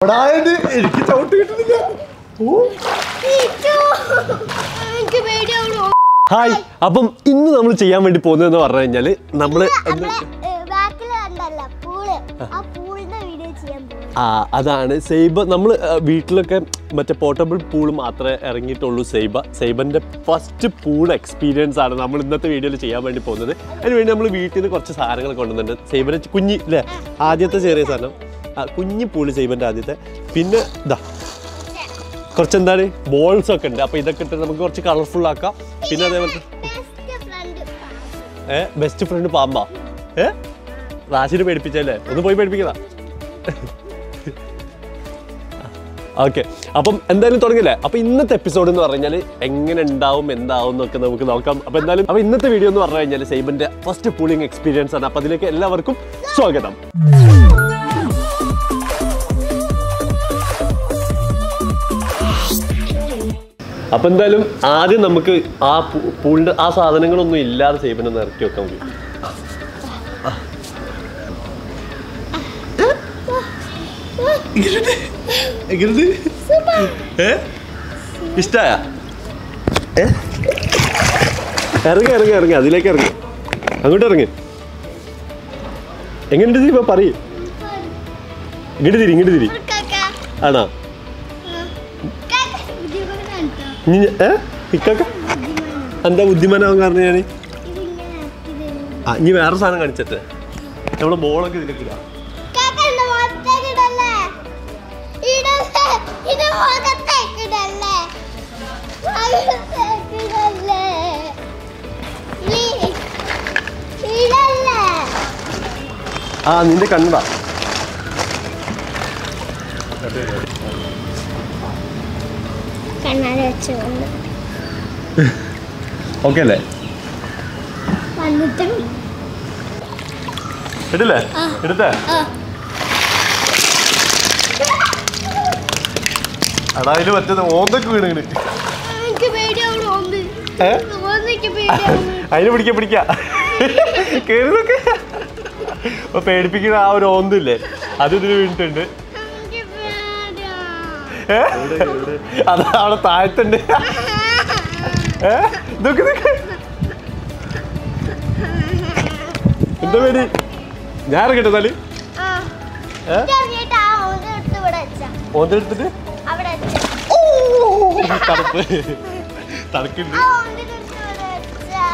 അടായത് എനിക്ക് ചവിട്ട് കിട്ടുന്നില്ല ഓ എനിക്ക് പേടിയാവുന്നു ഹായ് അപ്പം ഇന്ന് നമ്മൾ ചെയ്യാൻ വേണ്ടി പോകുന്നതെന്ന് പറഞ്ഞു കഴിഞ്ഞാൽ നമ്മൾ ബാക്കിൽ കണ്ടല്ല പൂള് ആ പൂളിന്റെ വീഡിയോ ചെയ്യാൻ പോകും ആ അതാണ് സൈബ നമ്മൾ വീട്ടിലൊക്കെ മറ്റേ പോർട്ടബിൾ പൂൾ മാത്രമേ ഇറങ്ങിയിട്ടുള്ളൂ സൈബ സൈബൻ്റെ ഫസ്റ്റ് പൂൾ എക്സ്പീരിയൻസ് ആണ് നമ്മൾ ഇന്നത്തെ വീഡിയോയിൽ ചെയ്യാൻ വേണ്ടി പോകുന്നത് അതിന് വേണ്ടി നമ്മൾ വീട്ടിൽ നിന്ന് കുറച്ച് സാധനങ്ങൾ കൊണ്ടുവന്നിട്ടുണ്ട് സൈബൻ്റെ കുഞ്ഞി അല്ലേ ആദ്യത്തെ ചെറിയ സാധനം ആ കുഞ്ഞി പൂള് സൈബൻ്റെ ആദ്യത്തെ പിന്നെ ഇതാ കുറച്ച് എന്താണ് ബോൾസ് ഒക്കെ ഉണ്ട് അപ്പോൾ ഇതൊക്കെ ഇട്ട് നമുക്ക് കുറച്ച് കളർഫുൾ ആക്കാം പിന്നെ അതേപോലെ ബെസ്റ്റ് ഫ്രണ്ട് ഏ ബെസ്റ്റ് ഫ്രണ്ട് പാമ്പാ ഏ റാഷിനെ പേടിപ്പിച്ചല്ലേ ഒന്ന് പോയി പേടിപ്പിക്കതാ ഓക്കെ അപ്പം എന്തായാലും തുടങ്ങില്ലേ അപ്പൊ ഇന്നത്തെ എപ്പിസോഡ് എന്ന് പറഞ്ഞാൽ എങ്ങനെ ഉണ്ടാവും എന്താവും എന്നൊക്കെ നമുക്ക് നോക്കാം അപ്പൊ എന്തായാലും അപ്പൊ ഇന്നത്തെ വീഡിയോ എന്ന് പറഞ്ഞു കഴിഞ്ഞാൽ സൈബന്റെ ഫസ്റ്റ് പൂളിംഗ് എക്സ്പീരിയൻസ് ആണ് അപ്പൊ അതിലേക്ക് എല്ലാവർക്കും സ്വാഗതം അപ്പൊ എന്തായാലും ആദ്യം നമുക്ക് ആ പൂ- പൂളിന്റെ ആ സാധനങ്ങളൊന്നും ഇല്ലാതെ സൈബനെ ഇറക്കി വെക്കാൻ മതി എങ്ങനെയുണ്ട് ഏ ഇഷ്ടായ ഏ ഇറങ്ങി ഇറങ്ങി ഇറങ്ങി അതിലേക്ക് ഇറങ്ങി അങ്ങോട്ട് ഇറങ്ങി എങ്ങനെയുണ്ട് ദീപ പറയ് ഇങ്ങോട്ട് തിരി ഇങ്ങോട്ട് തിരി ആണോ ഇനി ഞ- ഏ ഇക്കാക്ക എന്താ ബുദ്ധിമാനാവാൻ കാരണം ഞാൻ ആ ഇനി വേറെ സാധനം കാണിച്ചിട്ട് നമ്മളെ ബോളൊക്കെ ഇതിലേക്കില്ല ആ നിന്റെ കണ്ണടാ കണ്ണാടി വെച്ചുകൊണ്ട് ഓക്കെ അല്ലേ വന്നിട്ടും എടുല്ലേ ആ. എടുത്തേ ആ അടാ അതില് മറ്റേ ഓന്തൊക്കെ വീണ് എനിക്ക് പേടിയാവുന്നു ഒന്ന് ഏ? ഒന്നെനിക്ക് പേടിയാവുന്നു അതിന് പിടിക്ക പിടിക്ക കേറി നോക്ക് അപ്പൊ പേടിപ്പിക്കുന്ന ആ ഒരു ഓന്തില്ലേ അത് ഇതിന് വീണിട്ടുണ്ട് എനിക്ക് പേടിയാ ഏ? അതാ അവിടെ താഴത്തുണ്ട് ഏ? നോക്ക് നോക്ക് എന്താ പേടി ഞാൻ ഇറങ്ങട്ടെ എന്നാല് ആ ഏ? ഇറങ്ങിയിട്ട് ആ ഒന്ന് എടുത്ത് ഇവിടെ വെച്ചാ ഓന്തെടുത്തിട്ട് അവിടെ വെച്ചാ തണുപ്പ് തണുക്കുണ്ട് ആ ഒന്നിന്റെ അടുത്ത് ഇവിടെ വെച്ചാ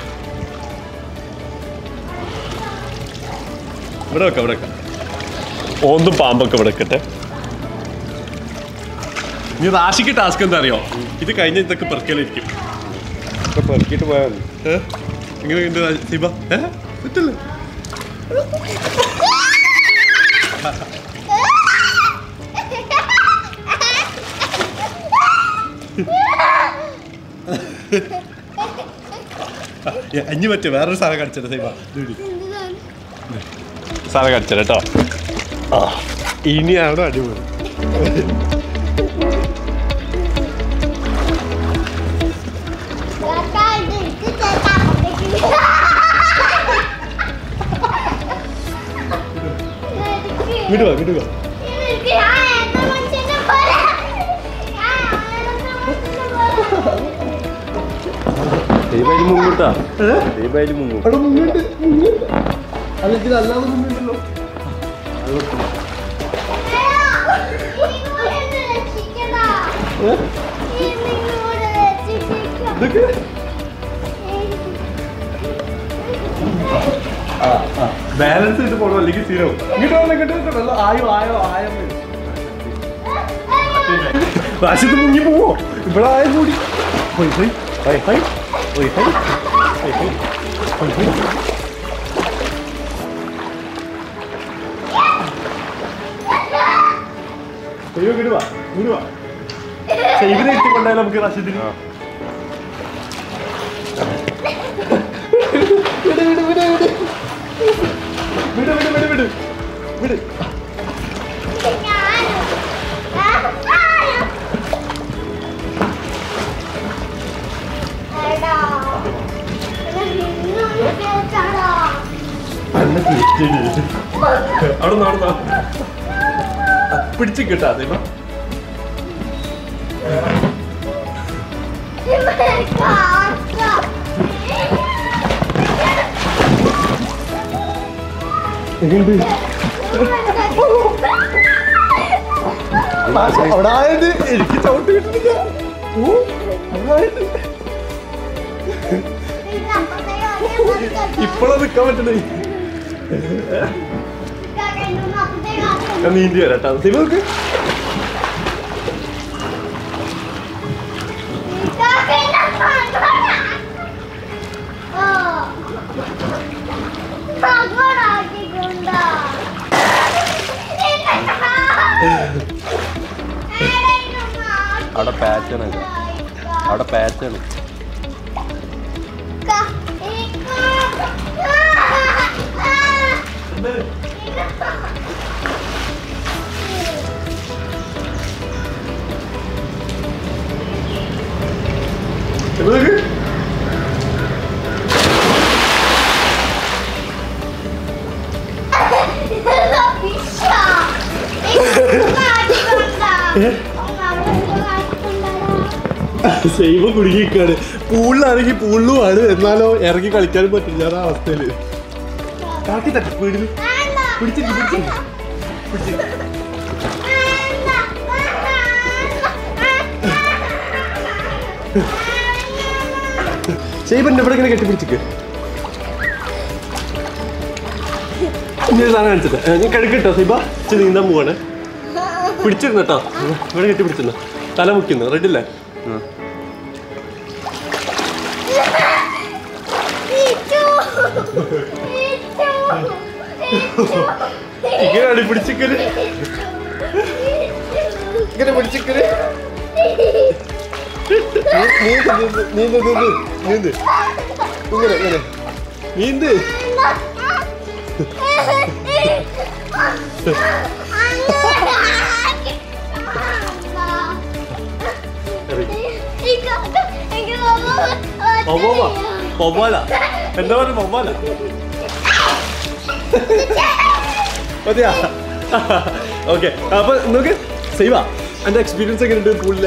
ഇവിടെ വെക്കാം ഇവിടെ വെക്കാം ഓന്തും പാമ്പൊക്കെ ഇവിടെ വെക്കട്ടെ നീ റാശിക്ക് ടാസ്ക് എന്താ അറിയോ ഇത് കഴിഞ്ഞ ഇതൊക്കെ പെറുക്കലായിരിക്കും ഇപ്പൊ പെറുക്കിയിട്ട് പോയാൽ മതി ഏ? എങ്ങനെയുണ്ട് റാ- സിബ ഏ? പറ്റില്ലേ? ഏ, ഇനി പറ്റേ വേറൊരു സാധനം കാണിച്ചത് സൈബ എന്താണ്? സാധനം കാണിച്ചത് കേട്ടോ ആ ഇനിയാണ് അടിപൊളി കാക്കാ, ഇത് എടുത്ത് ചേട്ടാ അപ്പുറത്തേക്ക്. എടുക്ക്. ഇങ്ങോട്ട് വാ ഇങ്ങോട്ട് വാ എടുക്ക്. ആ എണ്ണ മനുഷ്യനെ പോലെ. ആ എണ്ണ മനുഷ്യനെ പോലെ. ദീപായി മുങ്ങൂട്ടാ ദീപായി മുങ്ങും അവിടെ മുന്നോട്ട് മുന്നോട്ട് അല്ലെങ്കിൽ അല്ലാതെ മുന്നോട്ടല്ലോ ഇതൊക്കെ ബാലൻസ് ചെയ്ത് പോകണം അല്ലെങ്കിൽ സീനോ ഇങ്ങോട്ട് വന്ന് ഇങ്ങോട്ട് വന്ന് വെള്ളം ആയോ ആയോ ആയോ പ്രാവശ്യത്ത് മുങ്ങി പോവോ ഇവിടെ ആയ കൂടി ഹോയ് ഹോയ് ഹോയ് ഹോയ് ഹോയ് ഹോയ് ഹോയ് ഹോയ് ഹോയ് ഹോയ് അയ്യോ ഇങ്ങോട്ട് വാ ഇങ്ങോട്ട് വാ സൈബിനെ എത്തിക്കൊണ്ടായാലും നമുക്ക് റാഷിദിന് ആ. വിട് വിട് വിട് വിട് വിട് വിട് വിട് വിട് വിട് അന്നെ തിരിച്ചിട് അവിടെ നിന്ന് അവിടെ നിന്ന് പിടിച്ച് കിട്ടാ സൈബ അവിടെ ആയത് എനിക്ക് ചവിട്ട് കിട്ടുന്നില്ല ഓ, അവിടെ ആയത്. ഇപ്പോഴാ നിക്കാൻ പറ്റണേ ഞാൻ നീന്തി വരാം കേട്ടോ സൈബ നോക്ക് അവിടെ പാറ്റേൺ ഒക്കെ അവിടെ പാറ്റേൺ സൈബ നോക്ക് സൈബ കുടുങ്ങിക്കാണ് പൂളിലാണെങ്കിൽ പൂളിലും ആണ് എന്നാലോ ഇറങ്ങി കളിക്കാനും പറ്റില്ല ആ അവസ്ഥയില് കാക്കി തട്ടി വീടില് പിടിച്ചിട്ട് പിടിച്ചിട്ട് പിടിച്ചിട്ട് സൈബന്റെ ഇവിടെ ഇങ്ങനെ കെട്ടിപ്പിടിച്ചിക്ക് ഇനി ഒരു സാധനം കാണിച്ചിട്ട് ഞാൻ കിടക്കിട്ടോ സൈബ ഇച്ചിരി നീന്താൻ പോവാണ് പിടിച്ചിരുന്നു കേട്ടോ ഇവിടെ കെട്ടി പിടിച്ചിരുന്നു തല മുക്കുന്നു റെഡില്ലേ ഇങ്ങനെ അടി പിടിച്ചിക്കല് ഇങ്ങനെ പിടിച്ചിക്കല് നീന്ത് നീന്ത് നീന്ത് നീന്ത് നീന്ത് ഇങ്ങനെ ഇങ്ങനെ നീന്ത് ഒവ്വ ഒവ്വാല എന്താ പറയുക ഒവ്വാല മതിയാ ഓക്കെ അപ്പൊ നോക്ക് സൈവ എന്റെ എക്സ്പീരിയൻസ് എങ്ങനെയുണ്ട് പൂളില്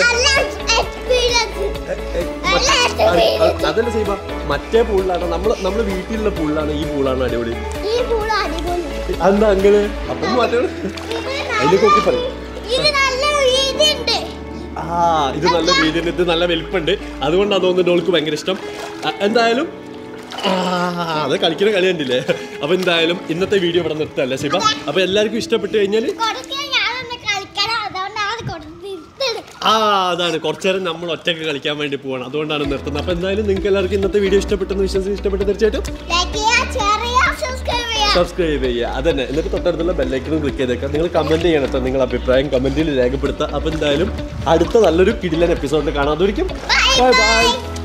അതല്ല സൈബ മറ്റേ പൂളിലാണ് നമ്മള് നമ്മള് വീട്ടിലുള്ള പൂളിലാണ് ഈ പൂളാണ് അടിപൊളി ഈ പൂള് അടിപൊളി അതെന്താ അങ്ങനെ അപ്പം മാറ്റം അതില് നോക്കി പറയും ഇത് നല്ല വീതിയുണ്ട് ആ ഇത് നല്ല വീതിയുണ്ട് ഇത് നല്ല വലിപ്പുണ്ട് അതുകൊണ്ടാണ് തോന്നുന്നത് ഓൾക്ക് ഭയങ്കര ഇഷ്ടം ആ, എന്തായാലും ആ, അത് കളിക്കുന്ന കളി കണ്ടില്ലേ അപ്പൊ എന്തായാലും ഇന്നത്തെ വീഡിയോ ഇവിടെ നിർത്തല്ലേ ശിവ അപ്പൊ എല്ലാവർക്കും ഇഷ്ടപ്പെട്ട് കഴിഞ്ഞാല് കൊടുക്കാൻ ഞാനൊന്ന് കളിക്കണം അതുകൊണ്ടാണ് കൊടുത്തിരുത്തത് ആ അതാണ് കുറച്ചു നേരം നമ്മൾ ഒറ്റയ്ക്ക് കളിക്കാൻ വേണ്ടി പോവാണ് അതുകൊണ്ടാണ് നിർത്തുന്നത് അപ്പൊ എന്തായാലും നിങ്ങൾക്ക് എല്ലാവർക്കും ഇന്നത്തെ വീഡിയോ ഇഷ്ടപ്പെട്ടെന്ന് വിശ്വസിച്ച് ഇഷ്ടപ്പെട്ട് തീർച്ചയായിട്ടും ലൈക്ക് ചെയ്യുക ഷെയർ ചെയ്യുക സബ്സ്ക്രൈബ് ചെയ്യുക സബ്സ്ക്രൈബ് ചെയ്യുക അതന്നെ എന്നിട്ട് തൊട്ടടുത്തുള്ള ബെല്ലൈക്കനും ക്ലിക്ക് ചെയ്തേക്കാം നിങ്ങൾ കമന്റ് ചെയ്യണം കേട്ടോ നിങ്ങളുടെ അഭിപ്രായം കമന്റിൽ രേഖപ്പെടുത്തുക അപ്പൊ എന്തായാലും അടുത്ത നല്ലൊരു കിടിലൻ എപ്പിസോഡിൽ കാണാതിരിക്കും ബൈ ബൈ